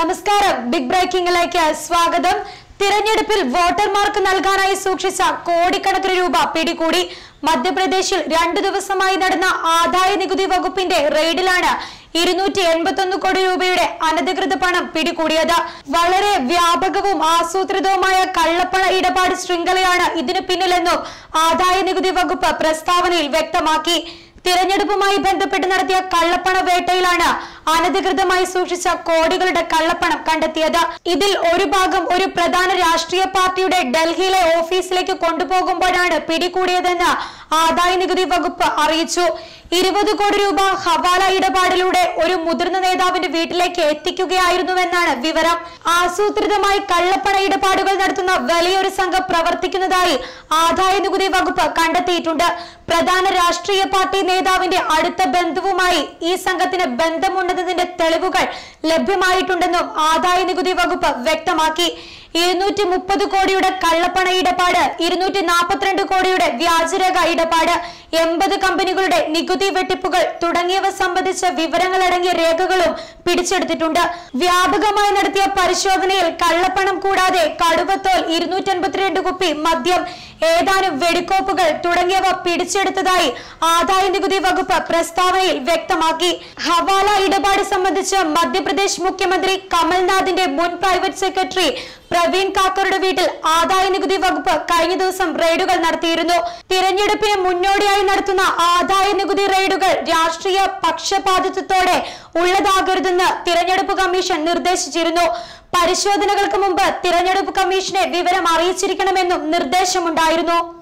നമസ്കാരം ബിഗ് ബ്രേക്കിംഗിലേക്ക് സ്വാഗതം തിരഞ്ഞെടുപ്പിൽ വോട്ടർമാർക്ക് നൽകാനായി സൂക്ഷിച്ച കോടിക്കണക്കിന് രൂപ പിടികൂടി മധ്യപ്രദേശിൽ രണ്ടു ദിവസമായി നടന്ന ആദായ നികുതി വകുപ്പിന്റെ റെയ്ഡിലാണ് ഇരുന്നൂറ്റി എൺപത്തൊന്ന് കോടി രൂപയുടെ അനധികൃത പണം പിടികൂടിയത് വളരെ വ്യാപകവും ആസൂത്രിതവുമായ കള്ളപ്പണ ഇടപാട് ശൃംഖലയാണ് ഇതിനു പിന്നിലെന്നും ആദായ നികുതി വകുപ്പ് പ്രസ്താവനയിൽ വ്യക്തമാക്കി തിരഞ്ഞെടുപ്പുമായി ബന്ധപ്പെട്ട് നടത്തിയ കള്ളപ്പണ വേട്ടയിലാണ് അനധികൃതമായി സൂക്ഷിച്ച കോടികളുടെ കള്ളപ്പണം കണ്ടെത്തിയത് ഇതിൽ ഒരു ഭാഗം ഒരു പ്രധാന രാഷ്ട്രീയ പാർട്ടിയുടെ ഡൽഹിയിലെ ഓഫീസിലേക്ക് കൊണ്ടുപോകുമ്പോഴാണ് പിടികൂടിയതെന്ന് ആദായ നികുതി വകുപ്പ് അറിയിച്ചു ഇരുപത് കോടി രൂപ ഹവാല ഇടപാടിലൂടെ ഒരു മുതിർന്ന നേതാവിന്റെ വീട്ടിലേക്ക് എത്തിക്കുകയായിരുന്നുവെന്നാണ് വിവരം ആസൂത്രിതമായി കള്ളപ്പണ ഇടപാടുകൾ നടത്തുന്ന വലിയൊരു സംഘം പ്രവർത്തിക്കുന്നതായി ആദായ നികുതി വകുപ്പ് കണ്ടെത്തിയിട്ടുണ്ട് പ്രധാന രാഷ്ട്രീയ പാർട്ടി നേതാവിന്റെ അടുത്ത ബന്ധുവുമായി ഈ സംഘത്തിന് ബന്ധമുണ്ടെന്നതിന്റെ തെളിവുകൾ ലഭ്യമായിട്ടുണ്ടെന്നും ആദായ നികുതി വകുപ്പ് വ്യക്തമാക്കി ഇരുന്നൂറ്റി മുപ്പത് കോടിയുടെ കള്ളപ്പണ ഇടപാട് ഇരുന്നൂറ്റി നാൽപ്പത്തിരണ്ട് കോടിയുടെ വ്യാജരേഖ ഇടപാട് എൺപത് കമ്പനികളുടെ നികുതി വെട്ടിപ്പുകൾ തുടങ്ങിയവ സംബന്ധിച്ച വിവരങ്ങളടങ്ങിയ രേഖകളും പിടിച്ചെടുത്തിട്ടുണ്ട് വ്യാപകമായി നടത്തിയ പരിശോധനയിൽ കള്ളപ്പണം കൂടാതെ കടുവത്തോൽ ഇരുന്നൂറ്റി അൻപത്തിരണ്ട് കുപ്പി മദ്യം ഏതാനും വെടിക്കോപ്പുകൾ തുടങ്ങിയവ പിടിച്ചെടുത്തതായി ആദായ നികുതി വകുപ്പ് പ്രസ്താവനയിൽ വ്യക്തമാക്കി ഹവാല ഇടപാട് സംബന്ധിച്ച് മധ്യപ്രദേശ് മുഖ്യമന്ത്രി കമൽനാഥിന്റെ മുൻ പ്രൈവറ്റ് സെക്രട്ടറി പ്രവീൺ കാക്കറുടെ വീട്ടിൽ ആദായ നികുതി വകുപ്പ് കഴിഞ്ഞ ദിവസം റെയ്ഡുകൾ നടത്തിയിരുന്നു തിരഞ്ഞെടുപ്പിന് മുന്നോടിയായി നടത്തുന്ന ആദായ നികുതി റെയ്ഡുകൾ രാഷ്ട്രീയ പക്ഷപാതിത്വത്തോടെ ഉള്ളതാകരുതെന്ന് തിരഞ്ഞെടുപ്പ് കമ്മീഷൻ നിർദ്ദേശിച്ചിരുന്നു പരിശോധനകൾക്ക് മുമ്പ് തിരഞ്ഞെടുപ്പ് കമ്മീഷനെ വിവരം അറിയിച്ചിരിക്കണമെന്നും നിർദ്ദേശമുണ്ടായിരുന്നു